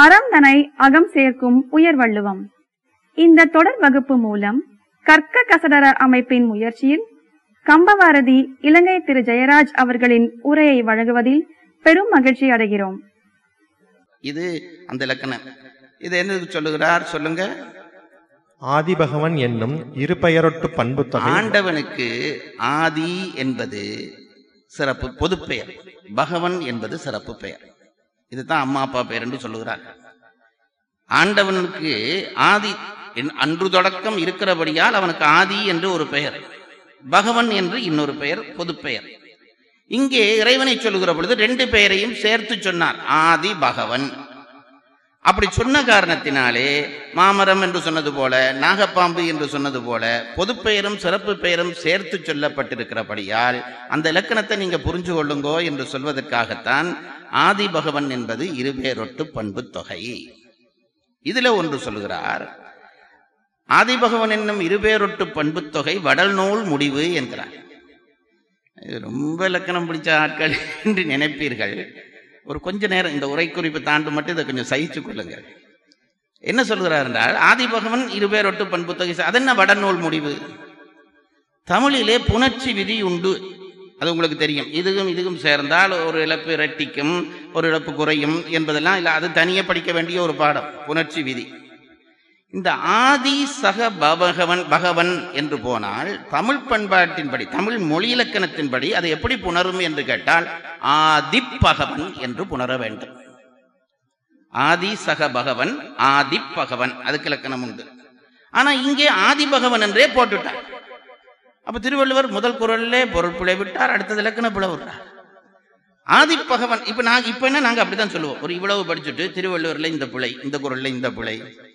அறம் தனை அகம் சேர்க்கும் உயர்வள்ளுவம் இந்த தொடர் வகுப்பு மூலம் கற்க கசடர அமைப்பின் முயற்சியில் கம்பவாரதி இலங்கை திரு ஜெயராஜ் அவர்களின் உரையை வழங்குவதில் பெரும் மகிழ்ச்சி அடைகிறோம் இது அந்த இலக்கணம் இது என்னது சொல்லுகிறார் சொல்லுங்க ஆதிபகவன் என்னும் இருபெயரொட்டு பண்பு தொகை ஆண்டவனுக்கு ஆதி என்பது சிறப்பு பொதுப்பெயர் பகவன் என்பது சிறப்பு பெயர் இதுதான் அம்மா அப்பா பெயர் என்று சொல்லுகிறார் ஆண்டவனுக்கு ஆதி என்- அன்று தொடக்கம் இருக்கிறபடியால் அவனுக்கு ஆதி என்று ஒரு பெயர் பகவன் என்று இன்னொரு பெயர் பொதுப்பெயர் இங்கே இறைவனை சொல்லுகிற பொழுது ரெண்டு பெயரையும் சேர்த்து சொன்னார் ஆதி பகவன் அப்படி சொன்ன காரணத்தினாலே மாமரம் என்று சொன்னது போல நாகப்பாம்பு என்று சொன்னது போல பொதுப்பெயரும் சிறப்பு பெயரும் சேர்த்து சொல்லப்பட்டிருக்கிறபடியால் அந்த இலக்கணத்தை நீங்க புரிஞ்சு கொள்ளுங்கோ என்று சொல்வதற்காகத்தான் ஆதி பகவன் என்பது இருபேரொட்டு பண்பு தொகை இதுல ஒன்று சொல்லுகிறார் ஆதிபகவன் என்னும் இருபேரொட்டு பண்பு தொகை வடல் நூல் முடிவு என்கிறார் இது ரொம்ப இலக்கணம் பிடிச்ச ஆட்கள் என்று நினைப்பீர்கள் ஒரு கொஞ்ச நேரம் இந்த உரை குறிப்பு தாண்டு மட்டும் இதை கொஞ்சம் சகிச்சு கொள்ளுங்க என்ன சொல்கிறார் என்றால் ஆதிபகவன் இருபேரொட்டு பண்பு தொகை அது என்ன வடநூல் முடிவு தமிழிலே புணர்ச்சி விதி உண்டு அது உங்களுக்கு தெரியும் இதுவும் இதுவும் சேர்ந்தால் ஒரு இழப்பு இரட்டிக்கும் ஒரு இழப்பு குறையும் என்பதெல்லாம் இல்லை அது தனியே படிக்க வேண்டிய ஒரு பாடம் புணர்ச்சி விதி இந்த ஆதி சக பகவன் பகவன் என்று போனால் தமிழ் பண்பாட்டின்படி தமிழ் மொழி இலக்கணத்தின்படி அது எப்படி புணரும் என்று கேட்டால் ஆதிப்பகவன் என்று புணர வேண்டும் ஆதி சக பகவன் ஆதிப்பகவன் அதுக்கு இலக்கணம் உண்டு ஆனா இங்கே ஆதி பகவன் என்றே போட்டுட்டார் அப்ப திருவள்ளுவர் முதல் குரல்லே பொருள் பிழை விட்டார் அடுத்தது இலக்கண பிழை விட்டார் ஆதிப்பகவன் இப்ப நாங்க இப்ப என்ன நாங்க அப்படித்தான் சொல்லுவோம் ஒரு இவ்வளவு படிச்சுட்டு திருவள்ளுவர்ல இந்த பிழை இந்த குரல்ல இந்த பிழை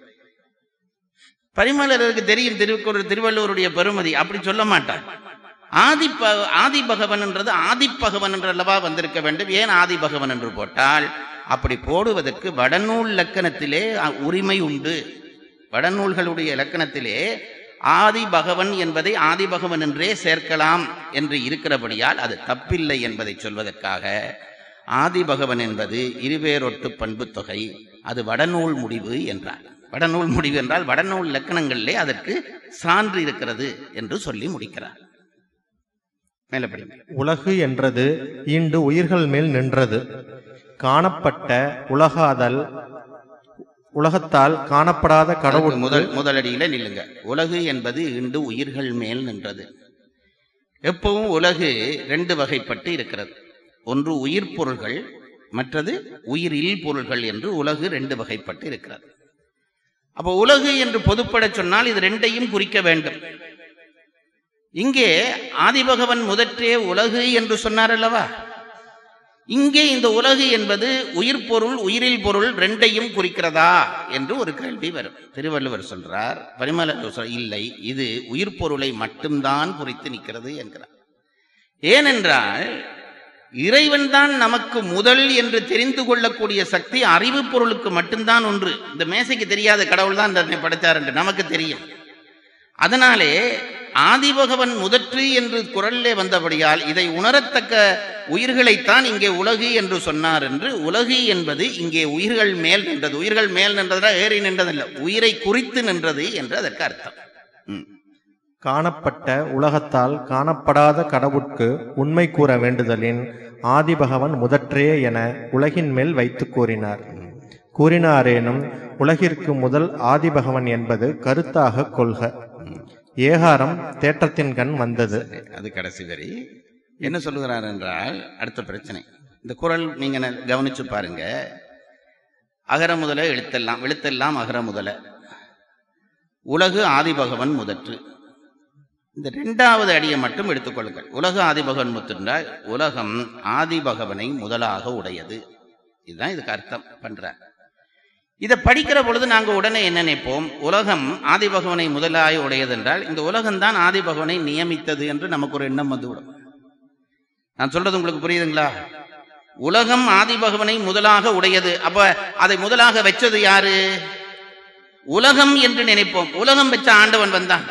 பரிமலருக்கு தெரியும் திருக்குறள் திருவள்ளுவருடைய பெருமதி அப்படி சொல்ல மாட்டார் ஆதி ப- ஆதி பகவன் என்றது ஆதிப்பகவன் என்று அல்லவா வந்திருக்க வேண்டும் ஏன் ஆதி பகவன் என்று போட்டால் அப்படி போடுவதற்கு வடநூல் இலக்கணத்திலே அ, உரிமை உண்டு வடநூல்களுடைய இலக்கணத்திலே ஆதி பகவன் என்பதை ஆதி பகவன் என்றே சேர்க்கலாம் என்று இருக்கிறபடியால் அது தப்பில்லை என்பதை சொல்வதற்காக ஆதி பகவன் என்பது இருவேரொட்டு பண்பு தொகை அது வடநூல் முடிவு என்றார் வடநூல் முடிவு என்றால் வடநூல் இலக்கணங்களிலே அதற்கு சான்று இருக்கிறது என்று சொல்லி முடிக்கிறார் மேல படிங்க உலகு என்றது ஈண்டு உயிர்கள் மேல் நின்றது காணப்பட்ட உலகாதல் உலகத்தால் காணப்படாத கடவுள் அதுக்கு முதல் முதலடியில நில்லுங்க உலகு என்பது இன்று உயிர்கள் மேல் நின்றது எப்பவும் உலகு ரெண்டு வகைப்பட்டு இருக்கிறது ஒன்று உயிர் பொருள்கள் மற்றது உயிரில் பொருள்கள் என்று உலகு ரெண்டு வகைப்பட்டு இருக்கிறது அப்போ உலகு என்று பொதுப்படச் சொன்னால் இது ரெண்டையும் குறிக்க வேண்டும் இங்கே ஆதிபகவன் முதற்றே உலகு என்று சொன்னார் அல்லவா இங்கே இந்த உலகு என்பது உயிர் பொருள் உயிரில் பொருள் ரெண்டையும் குறிக்கிறதா என்று ஒரு கேள்வி வரும் திருவள்ளுவர் சொல்றார் பரிமலர் சொல்றார், இல்லை இது உயிர் பொருளை மட்டும்தான் குறித்து நிற்கிறது என்கிறார் ஏனென்றால் இறைவன் தான் நமக்கு முதல் என்று தெரிந்து கொள்ளக்கூடிய சக்தி அறிவு பொருளுக்கு மட்டும்தான் ஒன்று இந்த மேசைக்கு தெரியாத கடவுள் தான் தன்னை படைத்தார் என்று நமக்கு தெரியும் அதனாலே ஆதிபகவன் முதற்று என்று குரல்லே வந்தபடியால் இதை உணரத்தக்க உயிர்களைத்தான் இங்கே உலகு என்று சொன்னார் என்று உலகு என்பது இங்கே உயிர்கள் மேல் நின்றது உயிர்கள் மேல் நின்றதா ஏறி நின்றதல்ல உயிரை குறித்து நின்றது என்று அதற்கு அர்த்தம் ம். காணப்பட்ட உலகத்தால் காணப்படாத கடவுட்கு உண்மை கூற வேண்டுதலின் ஆதிபகவன் முதற்றே என உலகின் மேல் வைத்து கூறினார் கூறினாரேனும் உலகிற்கு முதல் ஆதிபகவன் என்பது கருத்தாக கொள்க ஏகாரம் தேற்றத்தின் கண் வந்தது அது கடைசி வரி என்ன சொல்லுகிறார் என்றால் அடுத்த பிரச்சனை இந்த குரல் நீங்க ந- கவனிச்சு பாருங்க அகர முதல எழுத்தெல்லாம் எழுத்தெல்லாம் அகர முதல உலகு ஆதிபகவன் முதற்று இந்த இரண்டாவது அடியை மட்டும் எடுத்துக்கொள்ளுங்கள் உலகு ஆதிபகவன் முத்திருந்தால் உலகம் ஆதிபகவனை முதலாக உடையது இதுதான் இதுக்கு அர்த்தம் பண்றார் இதை படிக்கிற பொழுது நாங்க உடனே என்ன நினைப்போம் உலகம் ஆதிபகவனை முதலாக உடையது என்றால் இந்த உலகம்தான் ஆதிபகவனை நியமித்தது என்று நமக்கு ஒரு எண்ணம் வந்துவிடும் நான் சொல்றது உங்களுக்கு புரியுதுங்களா உலகம் ஆதிபகவனை முதலாக உடையது அப்ப அதை முதலாக வச்சது யாரு உலகம் என்று நினைப்போம் உலகம் வச்ச ஆண்டவன் வந்தான்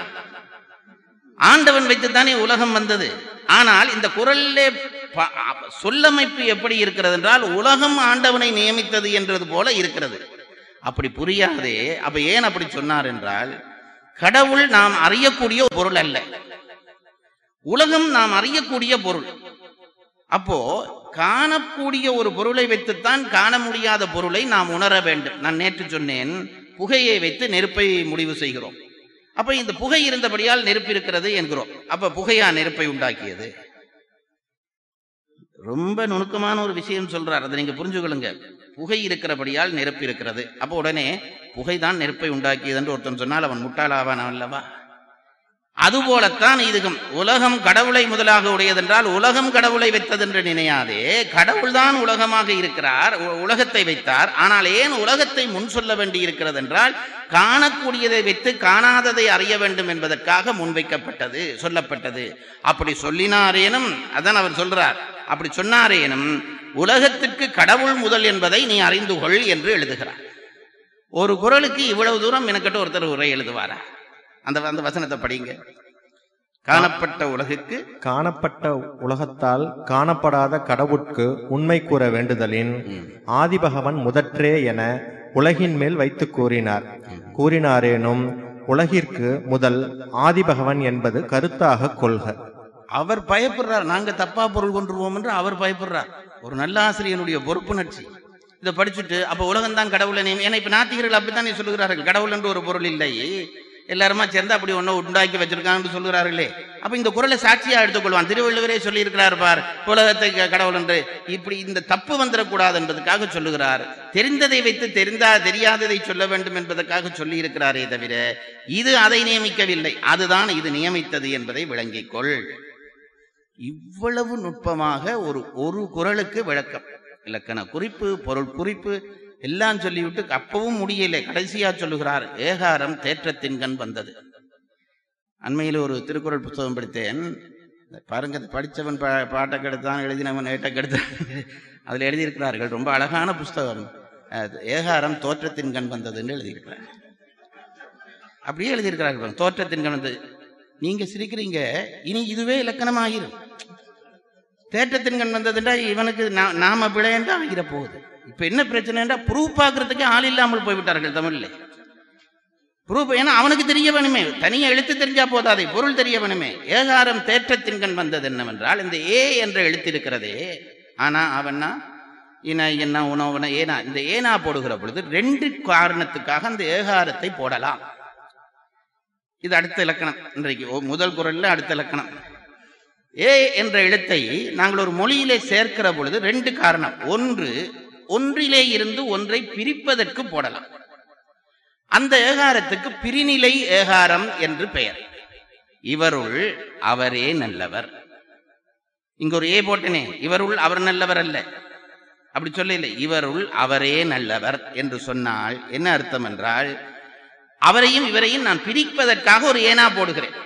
ஆண்டவன் வைத்துத்தானே உலகம் வந்தது ஆனால் இந்த குரல்லே ப- அ- சொல்லமைப்பு எப்படி இருக்கிறது என்றால் உலகம் ஆண்டவனை நியமித்தது என்றது போல இருக்கிறது அப்படி புரியாதே அப்ப ஏன் அப்படி சொன்னார் என்றால் கடவுள் நாம் அறியக்கூடிய ஒரு பொருள் அல்ல உலகம் நாம் அறியக்கூடிய பொருள் அப்போ காணக்கூடிய ஒரு பொருளை வைத்துத்தான் காண முடியாத பொருளை நாம் உணர வேண்டும் நான் நேற்று சொன்னேன் புகையை வைத்து நெருப்பை முடிவு செய்கிறோம் அப்ப இந்த புகை இருந்தபடியால் நெருப்பு இருக்கிறது என்கிறோம் அப்ப புகையா நெருப்பை உண்டாக்கியது ரொம்ப நுணுக்கமான ஒரு விஷயம் சொல்றார் அதை நீங்க புரிஞ்சுக்கொள்ளுங்க புகை இருக்கிறபடியால் நெருப்பு இருக்கிறது அப்ப உடனே புகைதான் நெருப்பை உண்டாக்கியது என்று ஒருத்தன் சொன்னால் அவன் முட்டாளாவான் அல்லவா அதுபோலத்தான் இதுகும் உலகம் கடவுளை முதலாக உடையதென்றால் உலகம் கடவுளை வைத்ததென்று நினையாதே கடவுள்தான் உலகமாக இருக்கிறார் உ- உலகத்தை வைத்தார் ஆனால் ஏன் உலகத்தை முன் சொல்ல வேண்டி இருக்கிறது என்றால் காணக்கூடியதை வைத்து காணாததை அறிய வேண்டும் என்பதற்காக முன்வைக்கப்பட்டது சொல்லப்பட்டது அப்படி சொல்லினாரேனும் அதான் அவர் சொல்றார் அப்படி சொன்னாரேனும் உலகத்திற்கு கடவுள் முதல் என்பதை நீ அறிந்து கொள் என்று எழுதுகிறார் ஒரு குரலுக்கு இவ்வளவு தூரம் எனக்கிட்ட ஒருத்தர் உரை எழுதுவாரா அந்த அந்த வசனத்தை படிங்க காணப்பட்ட உலகுக்கு காணப்பட்ட உலகத்தால் காணப்படாத கடவுட்கு உண்மை கூற வேண்டுதலின் ஆதிபகவன் முதற்றே என உலகின் மேல் வைத்து கூறினார் கூறினாரேனும் உலகிற்கு முதல் ஆதிபகவன் என்பது கருத்தாக கொள்க அவர் பயப்படுறார் நாங்க தப்பா பொருள் கொண்டுருவோம் என்று அவர் பயப்படுறார் ஒரு நல்ல ஆசிரியனுடைய பொறுப்புணர்ச்சி இதை படிச்சுட்டு அப்ப உலகம் தான் கடவுளை நியமி ஏன்னா இப்ப நாத்திகர்கள் அப்படித்தானே சொல்லுகிறார்கள் கடவுள் என்று ஒரு பொருள் இல்லை எல்லாருமா சேர்ந்து அப்படி ஒண்ணு உண்டாக்கி வச்சிருக்காங்கன்னு சொல்லுகிறார்களே அப்ப இந்த குரலை சாட்சியா எடுத்துக்கொள்வான் திருவள்ளுவரே சொல்லி இருக்கிறார் பார் உலகத்தை க- கடவுள் என்று இப்படி இந்த தப்பு வந்துடக்கூடாது என்பதற்காக சொல்லுகிறார் தெரிந்ததை வைத்து தெரிந்தா தெரியாததை சொல்ல வேண்டும் என்பதற்காக சொல்லி இருக்கிறாரே தவிர இது அதை நியமிக்கவில்லை அதுதான் இது நியமித்தது என்பதை விளங்கிக் கொள் இவ்வளவு நுட்பமாக ஒரு ஒரு குரலுக்கு விளக்கம் இலக்கண குறிப்பு பொருள் குறிப்பு எல்லாம் சொல்லிவிட்டு அப்பவும் முடியலை கடைசியா சொல்லுகிறார் ஏகாரம் தேற்றத்தின் கண் வந்தது அண்மையில் ஒரு திருக்குறள் புத்தகம் படித்தேன் இந்த பாருங்க இது படிச்சவன் பா பாட்டை கெடுத்தான் எழுதினவன் ஏட்டை கெடுத்தான் அதில் எழுதியிருக்கிறார்கள் ரொம்ப அழகான புஸ்தகம் அது ஏகாரம் தோற்றத்தின் கண் வந்ததுன்னு எழுதியிருக்கிறார் அப்படியே எழுதியிருக்கிறார்கள் பாருங்க, தோற்றத்தின் கண் வந்தது நீங்க சிரிக்கிறீங்க இனி இதுவே இலக்கணமாகிரும் தேற்றத்தின் கண் வந்ததுண்டா இவனுக்கு நா- நாம பிழையண்டா ஆகிற போகுது இப்ப என்ன பிரச்சனைண்டா ப்ரூஃப் பார்க்கறதுக்கு ஆள் இல்லாமல் போய்விட்டார்கள் தமிழ்ல ப்ரூஃப் ஏன்னா அவனுக்கு தெரிய வேணுமே தனியா எழுத்து தெரிஞ்சா போதாதே பொருள் தெரிய வேணுமே ஏகாரம் தேற்றத்தின் கண் வந்தது என்னவென்றால் இந்த ஏ என்ற எழுத்து இருக்கிறதே ஆனா அவனா இன என்ன உணவுன ஏனா இந்த ஏனா போடுகிற பொழுது ரெண்டு காரணத்துக்காக அந்த ஏகாரத்தை போடலாம் இது அடுத்த இலக்கணம் இன்றைக்கு ஓ- முதல் குரல்ல அடுத்த இலக்கணம் ஏ என்ற எழுத்தை நாங்கள் ஒரு மொழியிலே சேர்க்கிற பொழுது ரெண்டு காரணம் ஒன்று ஒன்றிலே இருந்து ஒன்றை பிரிப்பதற்கு போடலாம் அந்த ஏகாரத்துக்கு பிரிநிலை ஏகாரம் என்று பெயர் இவருள் அவரே நல்லவர் இங்க ஒரு ஏ போட்டனே இவருள் அவர் நல்லவர் அல்ல அப்படி சொல்லல இவருள் அவரே நல்லவர் என்று சொன்னால் என்ன அர்த்தம் என்றால் அவரையும் இவரையும் நான் பிரிப்பதற்காக ஒரு ஏனா போடுகிறேன்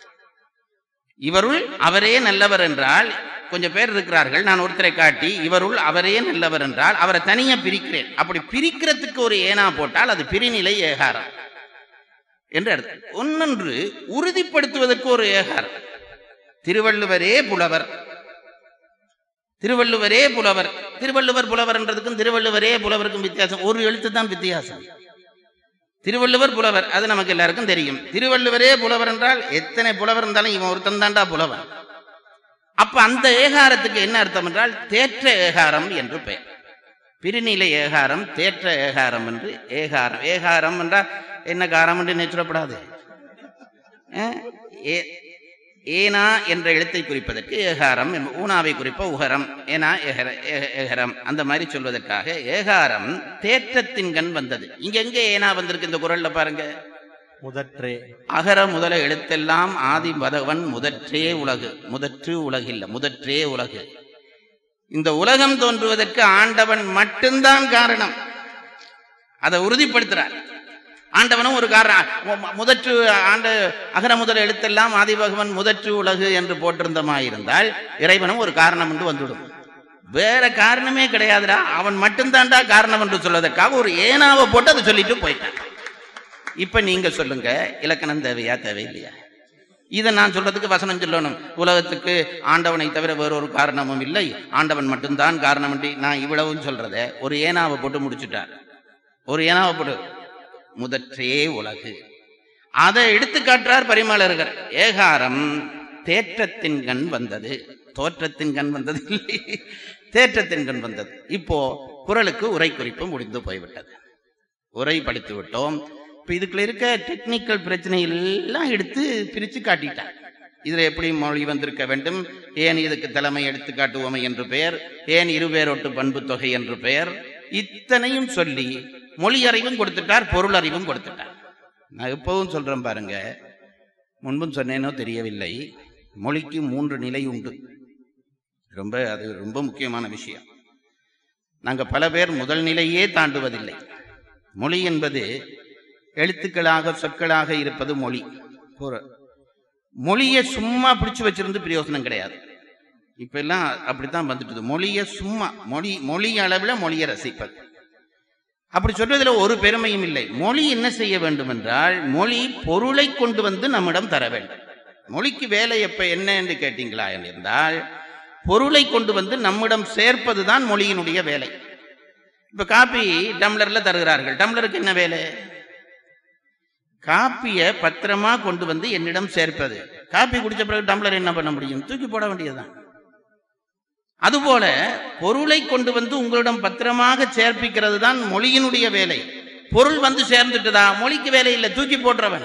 இவருள் அவரே நல்லவர் என்றால் கொஞ்சம் பேர் இருக்கிறார்கள் நான் ஒருத்தரை காட்டி இவருள் அவரே நல்லவர் என்றால் அவரை தனியா பிரிக்கிறேன் அப்படி பிரிக்கிறதுக்கு ஒரு ஏனா போட்டால் அது பிரிநிலை ஏகாரம் என்று அர்த்தம் ஒன்னொன்று உறுதிப்படுத்துவதற்கு ஒரு ஏகாரம் திருவள்ளுவரே புலவர் திருவள்ளுவரே புலவர் திருவள்ளுவர் புலவர் என்றதுக்கும் திருவள்ளுவரே புலவருக்கும் வித்தியாசம் ஒரு எழுத்து தான் வித்தியாசம் திருவள்ளுவர் புலவர் அது நமக்கு எல்லாருக்கும் தெரியும் திருவள்ளுவரே புலவர் என்றால் எத்தனை புலவர் இருந்தாலும் இவன் ஒருத்தன் தாண்டா புலவன் அப்ப அந்த ஏகாரத்துக்கு என்ன அர்த்தம் என்றால் தேற்ற ஏகாரம் என்று பெயர் பிரிநிலை ஏகாரம் தேற்ற ஏகாரம் என்று ஏகாரம் ஏகாரம் என்றால் என்ன காரம் என்று நினைச்சிடப்படாது அஹ், ஏ- ஏனா என்ற எழுத்தை குறிப்பதற்கு ஏகாரம் என்ப- ஊனாவை குறிப்ப உகரம் ஏனா ஏகர ஏ- ஏகரம் அந்த மாதிரி சொல்வதற்காக ஏகாரம் தேற்றத்தின் கண் வந்தது இங்க எங்க ஏனா வந்திருக்கு இந்த குரல்ல பாருங்க முதற்றே அகர முதல எழுத்தெல்லாம் ஆதி பதவன் முதற்றே உலகு முதற்று உலகில்ல முதற்றே உலகு இந்த உலகம் தோன்றுவதற்கு ஆண்டவன் மட்டும்தான் காரணம் அதை உறுதிப்படுத்துறார் ஆண்டவனும் ஒரு காரணம் மு- முதற்று ஆண்ட அகர முதல் எழுத்தெல்லாம் ஆதிபகவன் முதற்று உலகு என்று போட்டிருந்தமாயிருந்தால் இறைவனும் ஒரு காரணம் என்று வந்துவிடும் வேற காரணமே கிடையாதுடா அவன் மட்டும்தான்டா காரணம் என்று சொல்வதற்காக ஒரு ஏனாவை போட்டு அதை சொல்லிட்டு போயிட்டான் இப்ப நீங்க சொல்லுங்க இலக்கணம் தேவையா தேவையில்லையா இதை நான் சொல்றதுக்கு வசனம் சொல்லணும் உலகத்துக்கு ஆண்டவனை தவிர வேறொரு காரணமும் இல்லை ஆண்டவன் மட்டும்தான் காரணம் நான் இவ்வளவும் சொல்றத ஒரு ஏனாவை போட்டு முடிச்சுட்டார் ஒரு ஏனாவப்படு முதற்றே உலகு அதை எடுத்து காட்டுறார் பரிமளர்கள் ஏகாரம் தேற்றத்தின் கண் வந்தது தோற்றத்தின் கண் வந்தது இல்லை தேற்றத்தின் கண் வந்தது இப்போ குரலுக்கு உரை குறிப்பு முடிந்து போய்விட்டது உரை படித்து விட்டோம் இப்ப இதுக்குள்ள இருக்க டெக்னிக்கல் பிரச்சனை எல்லாம் எடுத்து பிரிச்சு காட்டிட்டார் இதுல எப்படி மொழி வந்திருக்க வேண்டும் ஏன் இதுக்கு தலைமை எடுத்து காட்டுவோமை என்று பெயர் ஏன் இருபேரொட்டு பண்பு தொகை என்று பெயர் இத்தனையும் சொல்லி மொழி அறிவும் கொடுத்துட்டார் பொருள் அறிவும் கொடுத்துட்டார் நான் எப்பவும் சொல்றேன் பாருங்க முன்பும் சொன்னேனோ தெரியவில்லை மொழிக்கு மூன்று நிலை உண்டு ரொம்ப அது ரொம்ப முக்கியமான விஷயம் நாங்க பல பேர் முதல் நிலையே தாண்டுவதில்லை மொழி என்பது எழுத்துக்களாக சொற்களாக இருப்பது மொழி பொரு- மொழியை சும்மா பிடிச்சு வச்சிருந்து பிரயோசனம் கிடையாது இப்ப எல்லாம் அப்படித்தான் வந்துட்டுது மொழியை சும்மா மொழி மொழி அளவுல மொழியை ரசிப்பது அப்படி சொல்றதுல ஒரு பெருமையும் இல்லை மொழி என்ன செய்ய வேண்டும் என்றால் மொழி பொருளை கொண்டு வந்து நம்மிடம் தர வேண்டும் மொழிக்கு வேலை எப்ப என்ன என்று கேட்டீங்களா என்றால் பொருளை கொண்டு வந்து நம்மிடம் சேர்ப்பதுதான் மொழியினுடைய வேலை இப்ப காப்பி டம்ளர்ல தருகிறார்கள் டம்ளருக்கு என்ன வேலை காப்பிய பத்திரமா கொண்டு வந்து என்னிடம் சேர்ப்பது காப்பி குடிச்ச பிறகு டம்ளர் என்ன பண்ண முடியும் தூக்கி போட வேண்டியதுதான் அதுபோல பொருளை கொண்டு வந்து உங்களிடம் பத்திரமாக சேர்ப்பிக்கிறது தான் மொழியினுடைய வேலை பொருள் வந்து சேர்ந்துட்டுதா மொழிக்கு வேலை இல்லை தூக்கி போடுறவன்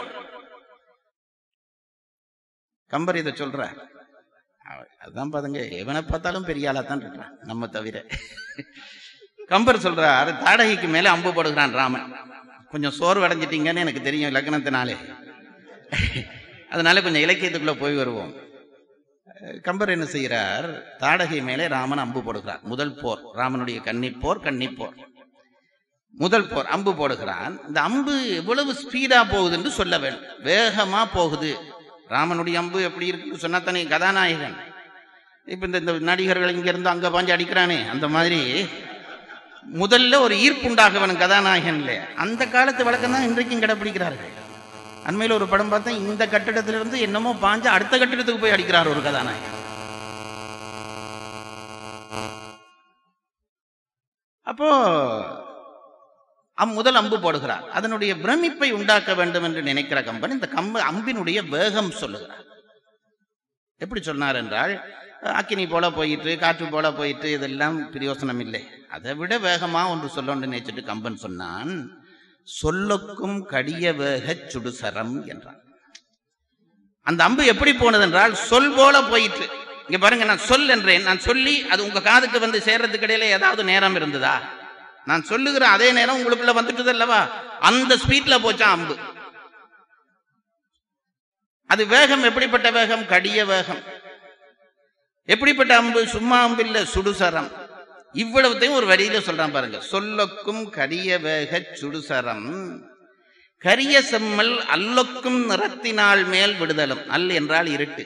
கம்பர் இதை சொல்ற அதுதான் பாருங்க எவனை பார்த்தாலும் பெரிய ஆளா தான் இருக்கிறான் நம்ம தவிர கம்பர் சொல்றார் தாடகைக்கு மேல அம்பு போடுகிறான் ராமன் கொஞ்சம் சோர்வு அடைஞ்சிட்டீங்கன்னு எனக்கு தெரியும் இலக்கணத்தினாலே அதனால கொஞ்சம் இலக்கியத்துக்குள்ள போய் வருவோம் கம்பர் என்ன செய்கிறார் தாடகை மேலே ராமன் அம்பு போடுகிறார் முதல் போர் ராமனுடைய கன்னிப்போர் கன்னிப்போர் முதல் போர் அம்பு போடுகிறான் இந்த அம்பு எவ்வளவு ஸ்பீடா போகுது என்று சொல்ல வேண்டும் வேகமா போகுது ராமனுடைய அம்பு எப்படி இருக்குன்னு சொன்னா தானே கதாநாயகன் இப்ப இந்த இந்த நடிகர்கள் இங்க இருந்து அங்க பாஞ்சு அடிக்கிறானே அந்த மாதிரி முதல்ல ஒரு ஈர்ப்புண்டாகவன் கதாநாயகன் இல்லையா அந்த காலத்து வழக்கம் தான் இன்றைக்கும் கடைபிடிக்கிறார்கள் அண்மையில் ஒரு படம் பார்த்தா இந்த கட்டிடத்திலிருந்து என்னமோ பாஞ்சு அடுத்த கட்டிடத்துக்கு போய் அடிக்கிறார் ஒரு கதாநாயகன் அப்போ அம் முதல் அம்பு போடுகிறார் அதனுடைய பிரமிப்பை உண்டாக்க வேண்டும் என்று நினைக்கிற கம்பன் இந்த கம்பு அம்பினுடைய வேகம் சொல்லுகிறார் எப்படி சொன்னார் என்றால் அக்கினி போல போயிட்டு காற்று போல போயிட்டு இதெல்லாம் பிரயோசனம் இல்லை அதை விட வேகமா ஒன்று சொல்லணும்னு நினைச்சிட்டு கம்பன் சொன்னான் சொல்லுக்கும் கடிய வேக சுடுசரம் என்றான் அந்த அம்பு எப்படி போனது என்றால் சொல் போல போயிட்டு இங்க பாருங்க நான் சொல் என்றேன் நான் சொல்லி அது உங்க காதுக்கு வந்து சேர்றதுக்கு இடையில ஏதாவது நேரம் இருந்ததா நான் சொல்லுகிற அதே நேரம் உங்களுக்குள்ள வந்துட்டது அல்லவா அந்த ஸ்பீட்ல போச்சான் அம்பு அது வேகம் எப்படிப்பட்ட வேகம் கடிய வேகம் எப்படிப்பட்ட அம்பு சும்மா அம்பு இல்ல சுடுசரம் இவ்வளவுத்தையும் ஒரு வரியில சொல்றான் பாருங்க சொல்லொக்கும் கரிய வேக சுடுசரம் கரிய செம்மல் அல்லொக்கும் நிறத்தினால் மேல் விடுதலும் அல் என்றால் இருட்டு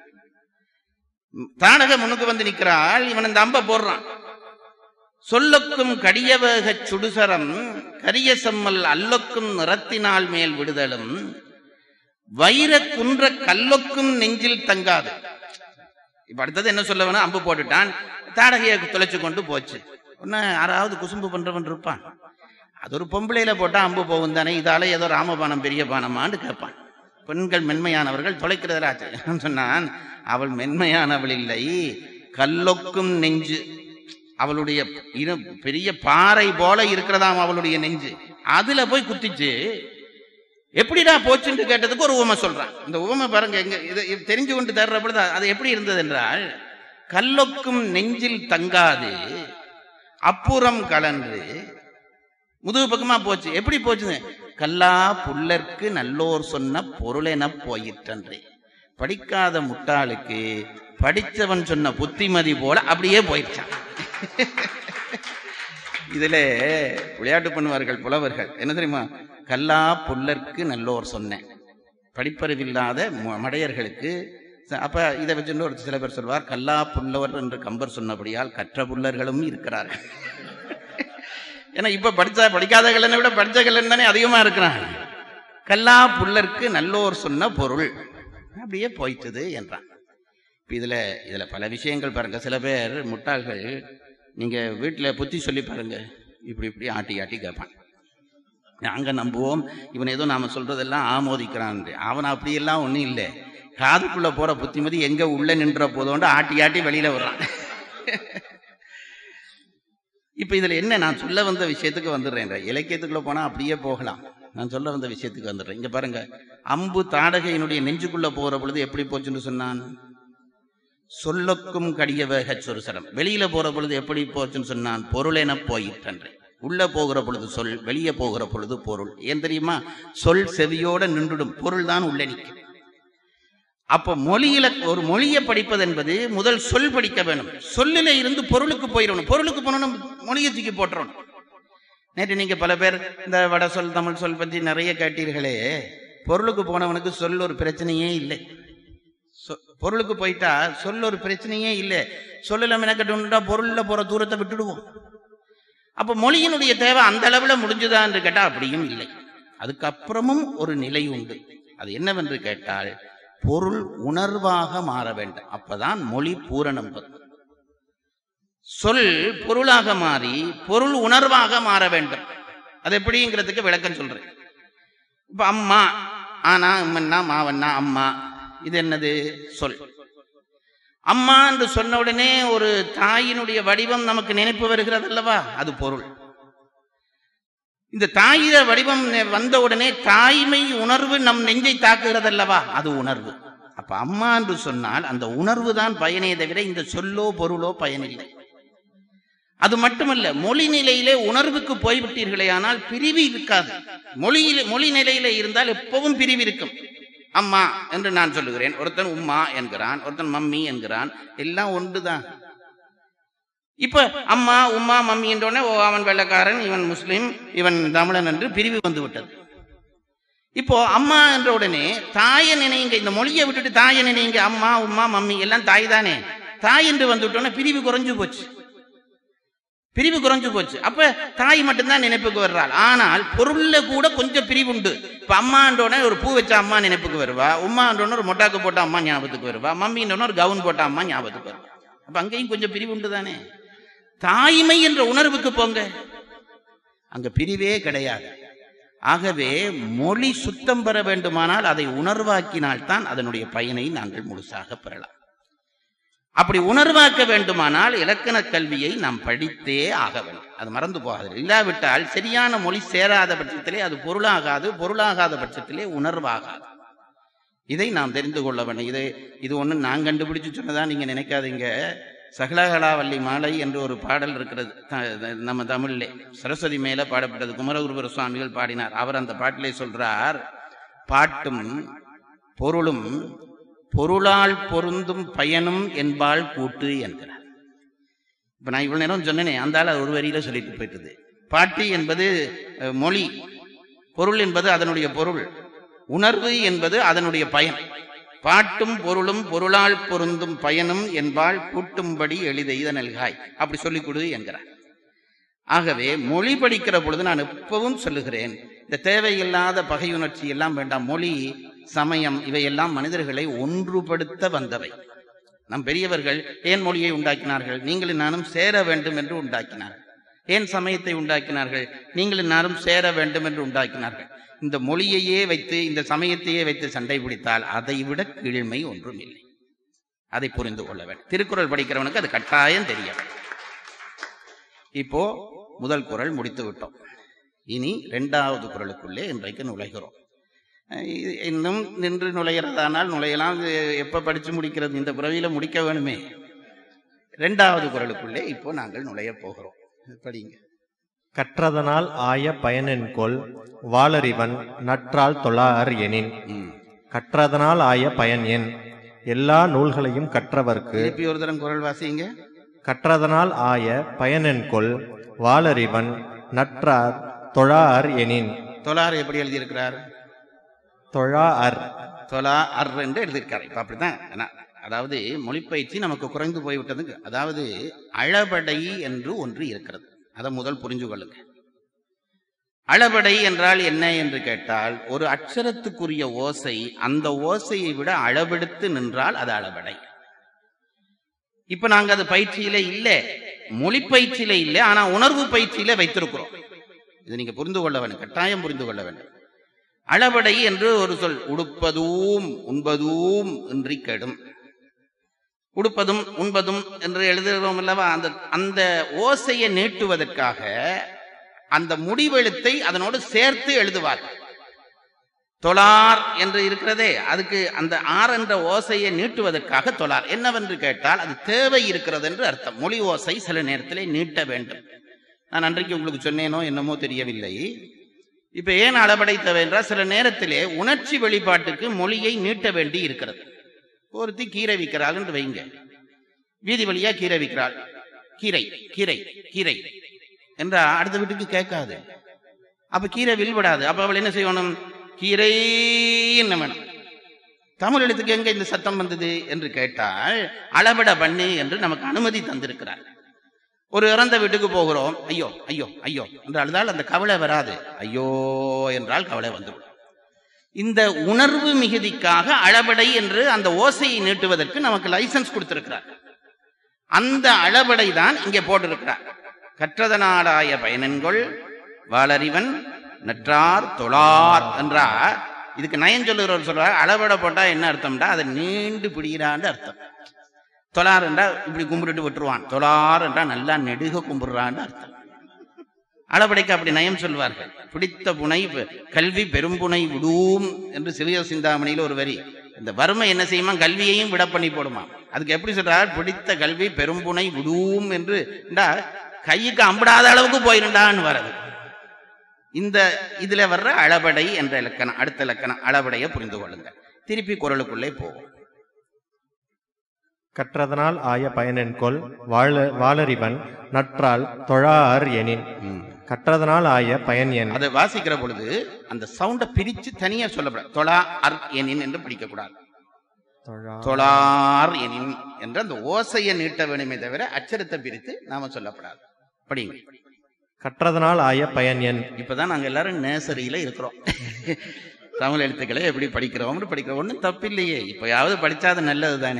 தானக முன்னுக்கு வந்து நிக்கிறாள் இவன் இந்த அம்ப போடுறான் சொல்லொக்கும் கடியவேக சுடுசரம் கரிய செம்மல் அல்லொக்கும் நிறத்தினால் மேல் விடுதலும் வைர குன்ற கல்லொக்கும் நெஞ்சில் தங்காது இப்ப அடுத்தது என்ன சொல்ல வேணும் அம்பு போட்டுட்டான் தாடகையை தொலைச்சு கொண்டு போச்சு ஒன்னு யாராவது குசும்பு பண்றவன் இருப்பான் அது ஒரு பொம்பளையில போட்டா அம்பு போகும் தானே இதால ஏதோ ராமபானம் பெரிய பானமான்னு கேட்பான் பெண்கள் மென்மையானவர்கள் தொலைக்கிறதாச்சு சொன்னான் அவள் மென்மையானவள் இல்லை கல்லொக்கும் நெஞ்சு அவளுடைய இரு- பெரிய பாறை போல இருக்கிறதாம் அவளுடைய நெஞ்சு அதுல போய் குத்திச்சு எப்படிடா போச்சுன்னு கேட்டதுக்கு ஒரு உவமை சொல்றான் இந்த உவமை பாருங்க எங்க இது இது தெரிஞ்சு கொண்டு தர்ற பொழுது அது எப்படி இருந்தது என்றால் கல்லொக்கும் நெஞ்சில் தங்காது அப்புறம் கலன்று முதுகு பக்கமா போச்சு எப்படி போச்சுது கல்லா புல்லர்க்கு நல்லோர் சொன்ன பொருளென போயிற்றன்றே படிக்காத முட்டாளுக்கு படிச்சவன் சொன்ன புத்திமதி போல அப்படியே போயிடுச்சான் இதுல விளையாட்டு பண்ணுவார்கள் புலவர்கள் என்ன தெரியுமா கல்லா புல்லர்க்கு நல்லோர் சொன்னேன் படிப்பறிவில்லாத ம- மடையர்களுக்கு ச- அப்ப இதை வச்சுட்டு ஒரு சில பேர் சொல்வார் கல்லா புல்லவர் என்று கம்பர் சொன்னபடியால் கற்ற புல்லர்களும் இருக்கிறார்கள் ஏன்னா இப்ப படிச்சா படிக்காத கல்லனை விட படிச்ச கல்லன் தானே அதிகமா இருக்கிறான் கல்லா புல்லர்க்கு நல்லோர் சொன்ன பொருள் அப்படியே போயிட்டது என்றான் இப்ப இதுல இதுல பல விஷயங்கள் பாருங்க சில பேர் முட்டாள்கள் நீங்க வீட்டுல புத்தி சொல்லி பாருங்க இப்படி இப்படி ஆட்டி ஆட்டி கேட்பான் நாங்க நம்புவோம் இவன் ஏதோ நாம சொல்றதெல்லாம் ஆமோதிக்கிறான் அவன் அப்படியெல்லாம் ஒண்ணும் இல்லை காதுக்குள்ள போற புத்திமதி எங்க உள்ள நின்ற போதோண்டு ஆட்டி ஆட்டி வெளியில வர்றான் இப்ப இதுல என்ன நான் சொல்ல வந்த விஷயத்துக்கு வந்துடுறேன் இலக்கியத்துக்குள்ள போனா அப்படியே போகலாம் நான் சொல்ல வந்த விஷயத்துக்கு வந்துடுறேன் இங்க பாருங்க அம்பு தாடகையினுடைய நெஞ்சுக்குள்ள போற பொழுது எப்படி போச்சுன்னு சொன்னான் சொல்லக்கும் கடிய வேக சொருசரம் வெளியில போற பொழுது எப்படி போச்சுன்னு சொன்னான் பொருள் என போயிற்றன்றேன் உள்ள போகிற பொழுது சொல் வெளியே போகிற பொழுது பொருள் ஏன் தெரியுமா சொல் செவியோட நின்றுடும் பொருள் தான் உள்ள நிற்கும் அப்ப மொழியில ஒரு மொழியை படிப்பது என்பது முதல் சொல் படிக்க வேணும் சொல்லில இருந்து பொருளுக்கு போயிடணும் பொருளுக்கு போனோம் மொழியை தூக்கி போட்டுறணும் நேற்று நீங்க பல பேர் இந்த வட சொல் தமிழ் சொல் பத்தி நிறைய கேட்டீர்களே பொருளுக்கு போனவனுக்கு சொல் ஒரு பிரச்சனையே இல்லை சொ- பொருளுக்கு போயிட்டா சொல் ஒரு பிரச்சனையே இல்லை சொல்லல மெனக்கட்டுண்டா பொருள்ல போற தூரத்தை விட்டுடுவோம் அப்ப மொழியினுடைய தேவை அந்த அளவுல முடிஞ்சுதா என்று கேட்டா அப்படியும் இல்லை அதுக்கப்புறமும் ஒரு நிலை உண்டு அது என்னவென்று கேட்டால் பொருள் உணர்வாக மாற வேண்டும் அப்பதான் மொழி பூரணம் பெறும் சொல் பொருளாக மாறி பொருள் உணர்வாக மாற வேண்டும் அது எப்படிங்கிறதுக்கு விளக்கம் சொல்றேன் இப்ப அம்மா ஆனா அம்மன்னா மாவண்ணா அம்மா இது என்னது சொல் அம்மா என்று சொன்ன உடனே ஒரு தாயினுடைய வடிவம் நமக்கு நினைப்பு வருகிறது அல்லவா அது பொருள் இந்த தாயிர வடிவம் நெ- வந்த உடனே தாய்மை உணர்வு நம் நெஞ்சை தாக்குகிறது அல்லவா அது உணர்வு அப்ப அம்மா என்று சொன்னால் அந்த உணர்வு தான் பயனே தவிர இந்த சொல்லோ பொருளோ பயனில்லை அது மட்டுமல்ல மொழி நிலையிலே உணர்வுக்கு போய்விட்டீர்களே ஆனால் பிரிவு இருக்காது மொழியில மொழி நிலையில இருந்தால் எப்பவும் பிரிவு இருக்கும் அம்மா என்று நான் சொல்லுகிறேன் ஒருத்தன் உம்மா என்கிறான் ஒருத்தன் மம்மி என்கிறான் எல்லாம் ஒன்றுதான் இப்ப அம்மா உம்மா மம்மி என்ற உடனே ஓ அவன் வெள்ளக்காரன் இவன் முஸ்லிம் இவன் தமிழன் என்று பிரிவு வந்து விட்டது இப்போ அம்மா என்ற உடனே தாயை நினைங்க இந்த மொழியை விட்டுட்டு தாயை நினைங்க அம்மா உம்மா மம்மி எல்லாம் தாய் தானே தாய் என்று வந்து விட்டோன்னே பிரிவு குறைஞ்சு போச்சு பிரிவு குறைஞ்சு போச்சு அப்ப தாய் மட்டும்தான் நினைப்புக்கு வர்றாள் ஆனால் பொருள்ல கூட கொஞ்சம் பிரிவு உண்டு இப்ப அம்மான்றோடனே ஒரு பூ வச்ச அம்மா நினைப்புக்கு வருவா உம்மான்றோடனே ஒரு மொட்டாக்கு போட்ட அம்மா ஞாபகத்துக்கு வருவா மம்மின்றோடனே ஒரு கவுன் போட்ட அம்மா ஞாபகத்துக்கு வருவா அப்ப அங்கேயும் கொஞ்சம் பிரிவு உண்டு தானே தாய்மை என்ற உணர்வுக்கு போங்க அங்க பிரிவே கிடையாது ஆகவே மொழி சுத்தம் பெற வேண்டுமானால் அதை உணர்வாக்கினால் தான் அதனுடைய பயனை நாங்கள் முழுசாக பெறலாம் அப்படி உணர்வாக்க வேண்டுமானால் இலக்கண கல்வியை நாம் படித்தே ஆக வேண்டும் அது மறந்து போகாது இல்லாவிட்டால் சரியான மொழி சேராத பட்சத்திலே அது பொருளாகாது பொருளாகாத பட்சத்திலே உணர்வாகாது இதை நாம் தெரிந்து கொள்ள வேண்டும் இது இது ஒண்ணு நான் கண்டுபிடிச்சு சொன்னதா நீங்க நினைக்காதீங்க சகலகலாவல்லி மாலை என்று ஒரு பாடல் இருக்கிறது த- நம்ம தமிழிலே சரஸ்வதி மேல பாடப்பட்டது குமரகுருபர சுவாமிகள் பாடினார் அவர் அந்த பாட்டிலே சொல்றார் பாட்டும் பொருளும் பொருளால் பொருந்தும் பயனும் என்பால் கூட்டு என்கிறார் இப்ப நான் இவ்வளவு நேரம் சொன்னேனே அந்த ஆள் அது ஒரு வரியில சொல்லிட்டு போயிட்டது பாட்டு என்பது அஹ், மொழி பொருள் என்பது அதனுடைய பொருள் உணர்வு என்பது அதனுடைய பயன் பாட்டும் பொருளும் பொருளால் பொருந்தும் பயனும் என்பால் கூட்டும்படி எளிதெய்த நல்காய் அப்படி சொல்லிக் கொடு என்கிறார் ஆகவே மொழி படிக்கிற பொழுது நான் எப்பவும் சொல்லுகிறேன் இந்த தேவையில்லாத பகையுணர்ச்சி எல்லாம் வேண்டாம் மொழி சமயம் இவையெல்லாம் மனிதர்களை ஒன்றுபடுத்த வந்தவை நம் பெரியவர்கள் ஏன் மொழியை உண்டாக்கினார்கள் நீங்களும் நானும் சேர வேண்டும் என்று உண்டாக்கினார்கள் ஏன் சமயத்தை உண்டாக்கினார்கள் நீங்களும் நானும் சேர வேண்டும் என்று உண்டாக்கினார்கள் இந்த மொழியையே வைத்து இந்த சமயத்தையே வைத்து சண்டை பிடித்தால் அதை விட கீழ்மை ஒன்றும் இல்லை அதை புரிந்து கொள்ள வேண்டும் திருக்குறள் படிக்கிறவனுக்கு அது கட்டாயம் தெரியும் இப்போ முதல் குறள் முடித்து விட்டோம் இனி இரண்டாவது குறளுக்குள்ளே இன்றைக்கு நுழைகிறோம் அஹ் இது இன்னும் நின்று நுழைகிறதானால் நுழையலாம் இது எப்ப படிச்சு முடிக்கிறது இந்த பிறவியில முடிக்க வேணுமே இரண்டாவது குறளுக்குள்ளே இப்போ நாங்கள் நுழைய போகிறோம் படிங்க கற்றதனால் ஆய பயனென்கொல் வாளறிவன் நற்றால் தொழார் எனின் ம். கற்றதனால் ஆய பயன் என் எல்லா நூல்களையும் கற்றவர்க்கு திருப்பி ஒரு தரம் குரல் வாசிங்க கற்றதனால் ஆய பயனென்கொல் வாளறிவன் நற்றார் தொழார் எனின் தொலார் எப்படி எழுதியிருக்கிறார் தொழா அர் தொலா அர் என்று எழுதியிருக்காரு இப்ப அப்படித்தான் ஆனா, அதாவது மொழிப்பயிற்சி நமக்கு குறைந்து போய்விட்டது அதாவது அளபடை என்று ஒன்று இருக்கிறது அதை முதல் புரிஞ்சு கொள்ளுங்க அளபடை என்றால் என்ன என்று கேட்டால் ஒரு அக்ஷரத்துக்குரிய ஓசை அந்த ஓசையை விட அளவெடுத்து நின்றால் அது அளபடை இப்ப நாங்க அது பயிற்சியில இல்ல மொழி பயிற்சியில இல்ல ஆனா உணர்வு பயிற்சியில வைத்திருக்கிறோம் இது நீங்க புரிந்து கொள்ள வேண்டும் கட்டாயம் புரிந்து கொள்ள வேண்டும் அளபடை என்று ஒரு சொல் உடுப்பதூம் உண்பதூம் இன்றி கெடும் உடுப்பதும் உண்பதும் என்று எழுதுகிறோம் அல்லவா அந்த அந்த ஓசையை நீட்டுவதற்காக அந்த முடிவெழுத்தை அதனோடு சேர்த்து எழுதுவார்கள் தொழார் என்று இருக்கிறதே அதுக்கு அந்த ஆர் என்ற ஓசையை நீட்டுவதற்காக தொழார் என்னவென்று கேட்டால் அது தேவை இருக்கிறது என்று அர்த்தம் மொழி ஓசை சில நேரத்திலே நீட்ட வேண்டும் நான் அன்றைக்கு உங்களுக்கு சொன்னேனோ என்னமோ தெரியவில்லை இப்ப ஏன் அளபடை தேவை என்றால் சில நேரத்திலே உணர்ச்சி வெளிப்பாட்டுக்கு மொழியை நீட்ட வேண்டி இருக்கிறது ஒருத்தி கீரை விற்கிறாள் என்று வைங்க வீதி வழியா கீரை விற்கிறாள் கீரை கீரை கீரை என்றா அடுத்த வீட்டுக்கு கேட்காது அப்ப கீரை வில்விடாது அப்ப அவள் என்ன செய்யணும் கீரை என்ன வேணும் தமிழ் எழுத்துக்கு எங்க இந்த சத்தம் வந்தது என்று கேட்டால் அளவிட பண்ணு என்று நமக்கு அனுமதி தந்திருக்கிறார் ஒரு இறந்த வீட்டுக்கு போகிறோம் ஐயோ ஐயோ ஐயோ என்று அழுதால் அந்த கவலை வராது ஐயோ என்றால் கவலை வந்துவிடும் இந்த உணர்வு மிகுதிக்காக அளபடை என்று அந்த ஓசையை நீட்டுவதற்கு நமக்கு லைசன்ஸ் கொடுத்திருக்கிறார் அந்த அளபடை தான் இங்கே போட்டிருக்கிறார் கற்றதனாடாய பயனன்கொள் வாளறிவன் நற்றார் தொழார் என்றார் இதுக்கு நயன் சொல்லுகிறவர் சொல்றார் அளபடை போட்டா என்ன அர்த்தம்டா அதை நீண்டு பிடிக்கிறான்னு அர்த்தம் தொழார் என்றா இப்படி கும்பிட்டுட்டு விட்டுருவான் தொழார் என்றா நல்லா நெடுக கும்பிடுறான்னு அர்த்தம் அளபடைக்கு அப்படி நயம் சொல்வார்கள் பிடித்த புனை கல்வி பெரும்புனை விடும் என்று சிறிய சிந்தாமணியில் ஒரு வரி இந்த வறுமை என்ன செய்யுமா கல்வியையும் விட பண்ணி போடுமா அதுக்கு எப்படி சொல்றார் பிடித்த கல்வி பெரும்புனை விடும் என்று என்றா, கைக்கு அம்பிடாத அளவுக்கு போயிருண்டான்னு வரது இந்த இதுல வர்ற அளபடை என்ற இலக்கணம் அடுத்த இலக்கணம் அளபடையை புரிந்து கொள்ளுங்க திருப்பி குரலுக்குள்ளே போகும் கற்றதனால் ஆய பயனென்கொள் வாழ வாளறிவன் நற்றால் தொழார் எனின் ம். கற்றதனால் ஆய பயன் என் அதை வாசிக்கிற பொழுது அந்த சவுண்டை பிரிச்சு தனியா சொல்லப்படாது தொழா அர் எனின் என்று படிக்க கூடாது தொழா- தொழார் எனின் என்ற அந்த ஓசையை நீட்ட வேணுமே தவிர அச்சரத்தை பிரித்து நாம சொல்லப்படாது படிங்க கற்றதனால் ஆய பயன் என் இப்பதான் நாங்க எல்லாரும் நேசரியில இருக்கிறோம் தமிழ் எழுத்துக்களை எப்படி படிக்கிறோம்னு படிக்கிறோம் ஒன்றும் தப்பில்லையே இப்பயாவது படிச்சா அது நல்லது தானே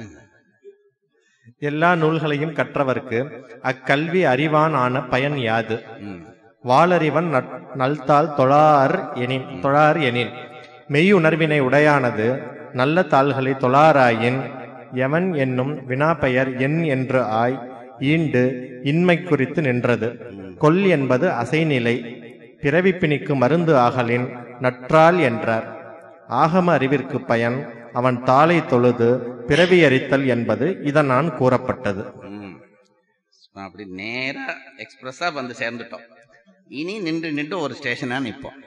எல்லா நூல்களையும் கற்றவர்க்கு அக்கல்வி அறிவான் ஆன பயன் யாது ம். வாளறிவன் நட்- நல்தாள் தொழார் எனின் தொழார் எனின் மெய் உணர்வினை உடையானது நல்ல தாள்களை தொழாராயின் எவன் என்னும் வினாப்பெயர் என் என்று ஆய் ஈண்டு இன்மை குறித்து நின்றது கொல் என்பது அசைநிலை பிறவிப்பிணிக்கு மருந்து ஆகலின் நற்றால் என்றார் ஆகம அறிவிற்கு பயன் அவன் தாளை தொழுது பிறவி அறித்தல் என்பது இதனால் கூறப்பட்டது ம். அப்படி நேரா எக்ஸ்பிரஸா வந்து சேர்ந்துட்டோம் இனி நின்று நின்று ஒரு ஸ்டேஷனா நிற்போம்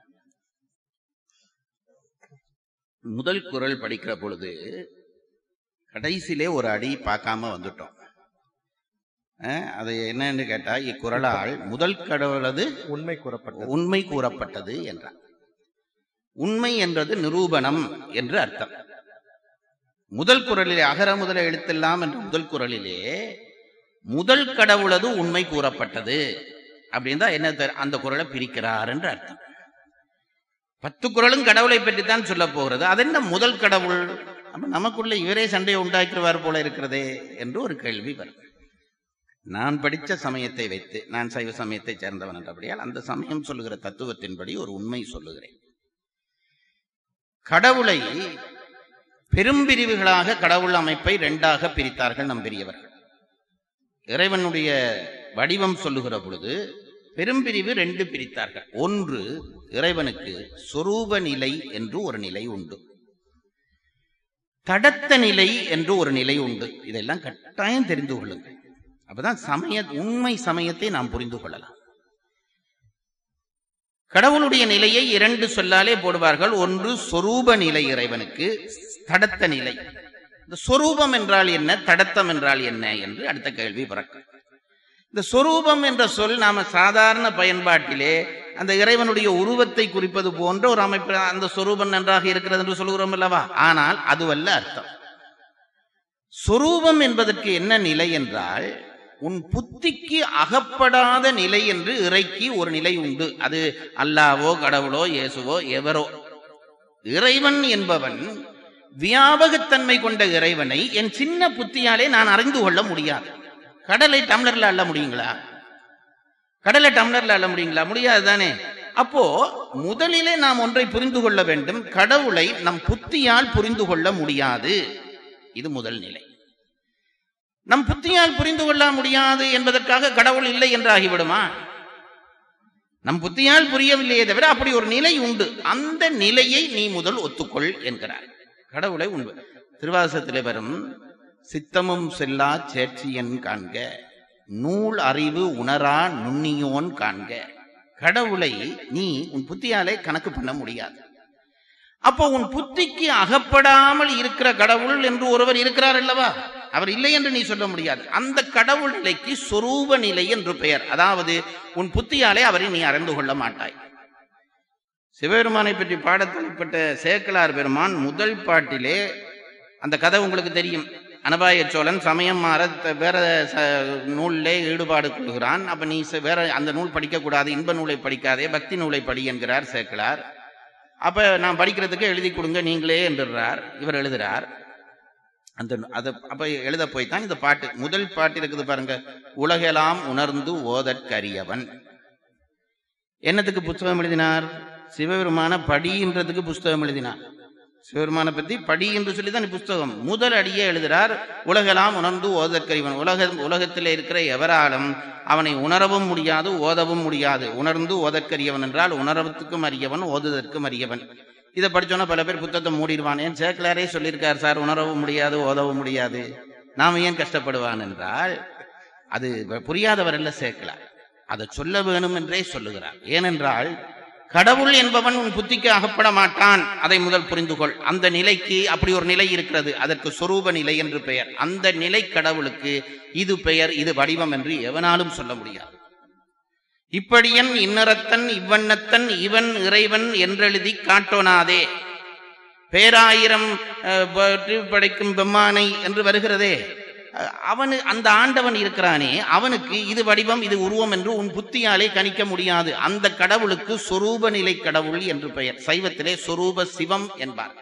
முதல் குரல் படிக்கிற பொழுது கடைசியிலே ஒரு அடி பார்க்காம வந்துட்டோம் அஹ், அது என்னன்னு கேட்டா இக்குறளால் முதல் கடவுளது உண்மை கூறப்பட்டது உண்மை கூறப்பட்டது என்றார் உண்மை என்றது நிரூபணம் என்று அர்த்தம் முதல் குரலிலே அகர முதல எழுத்தெல்லாம் என்ற முதல் குரலிலே முதல் கடவுளது உண்மை கூறப்பட்டது அப்படின்னு தான் என்ன தெ- அந்த குரலை பிரிக்கிறார் என்று அர்த்தம் பத்து குரலும் கடவுளை பற்றி தான் சொல்ல போகிறது அது என்ன முதல் கடவுள் அப்ப நமக்குள்ள இவரே சண்டையை உண்டாக்கிடுவார் போல இருக்கிறதே என்று ஒரு கேள்வி வரும் நான் படித்த சமயத்தை வைத்து நான் சைவ சமயத்தை சேர்ந்தவன் என்றபடியால் அந்த சமயம் சொல்லுகிற தத்துவத்தின்படி ஒரு உண்மை சொல்லுகிறேன் கடவுளை பெரும்பிரிவுகளாக கடவுள் அமைப்பை ரெண்டாக பிரித்தார்கள் நம் பெரியவர்கள் இறைவனுடைய வடிவம் சொல்லுகிற பொழுது பெரும்பிரிவு ரெண்டு பிரித்தார்கள் ஒன்று இறைவனுக்கு சொரூப நிலை என்று ஒரு நிலை உண்டு தடத்த நிலை என்று ஒரு நிலை உண்டு இதெல்லாம் கட்டாயம் தெரிந்து கொள்ளுங்கள் அப்பதான் சமய உண்மை சமயத்தை நாம் புரிந்து கொள்ளலாம் கடவுளுடைய நிலையை இரண்டு சொல்லாலே போடுவார்கள் ஒன்று சொரூப நிலை இறைவனுக்கு தடத்த நிலை இந்த சொரூபம் என்றால் என்ன தடத்தம் என்றால் என்ன என்று அடுத்த கேள்வி பிறக்கும் இந்த சொரூபம் என்ற சொல் நாம சாதாரண பயன்பாட்டிலே அந்த இறைவனுடைய உருவத்தை குறிப்பது போன்ற ஒரு அமைப்பு அந்த சொரூபம் நன்றாக இருக்கிறது என்று சொல்கிறோம் அல்லவா ஆனால் அதுவல்ல அர்த்தம் சொரூபம் என்பதற்கு என்ன நிலை என்றால் உன் புத்திக்கு அகப்படாத நிலை என்று இறைக்கு ஒரு நிலை உண்டு அது அல்லாவோ கடவுளோ இயேசுவோ எவரோ இறைவன் என்பவன் வியாபகத்தன்மை கொண்ட இறைவனை என் சின்ன புத்தியாலே நான் அறிந்து கொள்ள முடியாது கடலை டம்ளர்ல அள்ள முடியுங்களா கடலை டம்ளர்ல அள்ள முடியுங்களா முடியாது தானே அப்போ முதலிலே நாம் ஒன்றை புரிந்து கொள்ள வேண்டும் கடவுளை நம் புத்தியால் புரிந்து கொள்ள முடியாது இது முதல் நிலை நம் புத்தியால் புரிந்து கொள்ள முடியாது என்பதற்காக கடவுள் இல்லை என்று ஆகிவிடுமா நம் புத்தியால் புரியவில்லையே தவிர அப்படி ஒரு நிலை உண்டு அந்த நிலையை நீ முதல் ஒத்துக்கொள் என்கிறார் கடவுளை உண்மை திருவாசத்திலே வரும் சித்தமும் செல்லா சேர்ச்சியன் காண்க நூல் அறிவு உணரா நுண்ணியோன் காண்க கடவுளை நீ உன் புத்தியாலே கணக்கு பண்ண முடியாது அப்போ உன் புத்திக்கு அகப்படாமல் இருக்கிற கடவுள் என்று ஒருவர் இருக்கிறார் அல்லவா அவர் இல்லை என்று நீ சொல்ல முடியாது அந்த கடவுள் நிலைக்கு சொரூப நிலை என்று பெயர் அதாவது உன் புத்தியாலே அவரை நீ அறிந்து கொள்ள மாட்டாய் சிவபெருமானை பற்றி பாடத்தொழிப்பட்ட சேக்கலார் பெருமான் முதல் பாட்டிலே அந்த கதை உங்களுக்கு தெரியும் அனபாய சோழன் சமயம் மாற த- வேற ச- நூலிலே ஈடுபாடு கொள்கிறான் அப்ப நீ ச- வேற அந்த நூல் படிக்கக்கூடாது இன்ப நூலை படிக்காதே பக்தி நூலை படி என்கிறார் சேக்கலார் அப்ப நான் படிக்கிறதுக்கு எழுதி கொடுங்க நீங்களே என்றுறார் இவர் எழுதுறார் அந்த அதை அப்ப எழுத போய் தான் இந்த பாட்டு முதல் பாட்டு இருக்குது பாருங்க உலகெல்லாம் உணர்ந்து ஓதற்கரியவன் என்னத்துக்கு புத்தகம் எழுதினார் சிவபெருமான படின்றதுக்கு புஸ்தகம் எழுதினார் சிவபெருமானை பத்தி படி என்று சொல்லி தான் புஸ்தகம் முதல் அடியே எழுதுறார் உலகெல்லாம் உணர்ந்து ஓதற்கறிவன் உலக உலகத்தில் இருக்கிற எவராலும் அவனை உணரவும் முடியாது ஓதவும் முடியாது உணர்ந்து ஓதற்கரியவன் என்றால் உணர்வதற்கும் அறியவன் ஓதுதற்கும் அறியவன் இதை படிச்சோன்னா பல பேர் புத்தகத்தை மூடிடுவான் ஏன் சேக்கலாரே சொல்லியிருக்கார் சார் உணரவும் முடியாது ஓதவும் முடியாது நாம ஏன் கஷ்டப்படுவான் என்றால் அது புரியாதவர் அல்ல சேக்கலார் அதை சொல்ல வேணும் என்றே சொல்லுகிறார் ஏனென்றால் கடவுள் என்பவன் உன் புத்திக்கு அகப்பட மாட்டான் அதை முதல் புரிந்து கொள் அந்த நிலைக்கு அப்படி ஒரு நிலை இருக்கிறது அதற்கு சொரூப நிலை என்று பெயர் அந்த நிலை கடவுளுக்கு இது பெயர் இது வடிவம் என்று எவனாலும் சொல்ல முடியாது இப்படியன் இன்னரத்தன் இவ்வண்ணத்தன் இவன் இறைவன் என்றெழுதி காட்டோனாதே பேராயிரம் அஹ், பற்றி படைக்கும் பெம்மானை என்று வருகிறதே அஹ், அவனு அந்த ஆண்டவன் இருக்கிறானே அவனுக்கு இது வடிவம் இது உருவம் என்று உன் புத்தியாலே கணிக்க முடியாது அந்த கடவுளுக்கு சொரூப நிலை கடவுள் என்று பெயர் சைவத்திலே சொரூப சிவம் என்பார்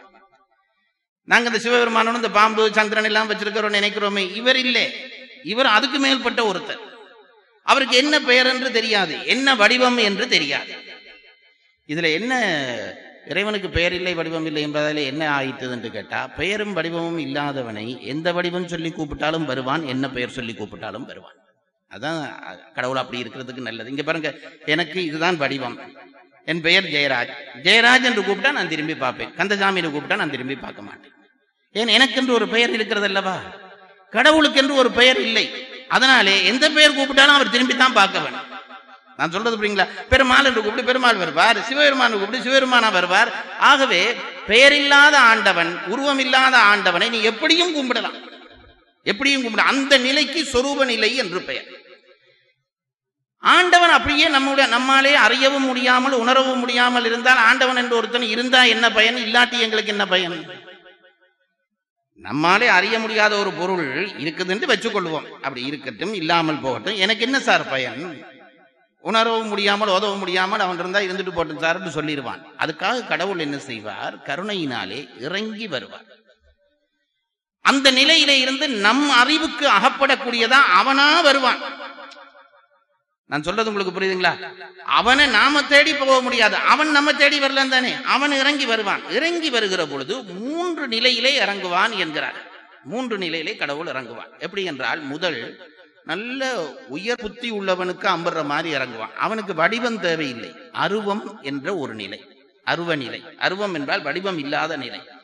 நாங்க இந்த சிவபெருமானோட இந்த பாம்பு சந்திரன் எல்லாம் வச்சிருக்கிறோம் நினைக்கிறோமே இவர் இல்லை இவர் அதுக்கு மேல்பட்ட ஒருத்தர் அவருக்கு என்ன பெயர் என்று தெரியாது என்ன வடிவம் என்று தெரியாது இதுல என்ன இறைவனுக்கு பெயர் இல்லை வடிவம் இல்லை என்பதால என்ன ஆயிட்டது என்று கேட்டா பெயரும் வடிவமும் இல்லாதவனை எந்த வடிவம் சொல்லி கூப்பிட்டாலும் வருவான் என்ன பெயர் சொல்லி கூப்பிட்டாலும் வருவான் அதான் அஹ், கடவுள் அப்படி இருக்கிறதுக்கு நல்லது இங்க பாருங்க எனக்கு இதுதான் வடிவம் என் பெயர் ஜெயராஜ் ஜெயராஜ் என்று கூப்பிட்டா நான் திரும்பி பார்ப்பேன் கந்தசாமி என்று கூப்பிட்டா நான் திரும்பி பார்க்க மாட்டேன் ஏன் எனக்கென்று ஒரு பெயர் இருக்கிறது அல்லவா கடவுளுக்கென்று ஒரு பெயர் இல்லை அதனாலே எந்த பெயர் கூப்பிட்டாலும் அவர் திரும்பி தான் பார்க்க வேணும் நான் சொல்றது புரியுங்களா பெருமாள் என்று கூப்பிட்டு பெருமாள் வருவார் சிவபெருமான் கூப்பிட்டு சிவபெருமானா வருவார் ஆகவே பெயரில்லாத ஆண்டவன் உருவம் இல்லாத ஆண்டவனை நீ எப்படியும் கும்பிடலாம் எப்படியும் கும்பிட அந்த நிலைக்கு சொரூப நிலை என்று பெயர் ஆண்டவன் அப்படியே நம்முடைய நம்மாலே அறியவும் முடியாமல் உணரவும் முடியாமல் இருந்தால் ஆண்டவன் என்று ஒருத்தன் இருந்தா என்ன பயன் இல்லாட்டி எங்களுக்கு என்ன பயன் நம்மாலே அறிய முடியாத ஒரு பொருள் இருக்குதுன்னு வச்சுக்கொள்வோம் அப்படி இருக்கட்டும் இல்லாமல் போகட்டும் எனக்கு என்ன சார் பயன் உணரவும் முடியாமல் ஓதவும் முடியாமல் அவன் இருந்தா இருந்துட்டு போட்டும் சார்னு சொல்லிடுவான் அதுக்காக கடவுள் என்ன செய்வார் கருணையினாலே இறங்கி வருவார் அந்த நிலையில இருந்து நம் அறிவுக்கு அகப்படக்கூடியதா அவனா வருவான் நான் சொல்றது உங்களுக்கு புரியுதுங்களா அவனை நாம தேடி போக முடியாது அவன் நம்ம தேடி வரலாம் தானே அவன் இறங்கி வருவான் இறங்கி வருகிற பொழுது மூன்று நிலையிலே இறங்குவான் என்கிறார் மூன்று நிலையிலே கடவுள் இறங்குவான் எப்படி என்றால் முதல் நல்ல உயர் புத்தி உள்ளவனுக்கு அம்புற மாதிரி இறங்குவான் அவனுக்கு வடிவம் தேவையில்லை அருவம் என்ற ஒரு நிலை அருவ நிலை அருவம் என்றால் வடிவம் இல்லாத நிலை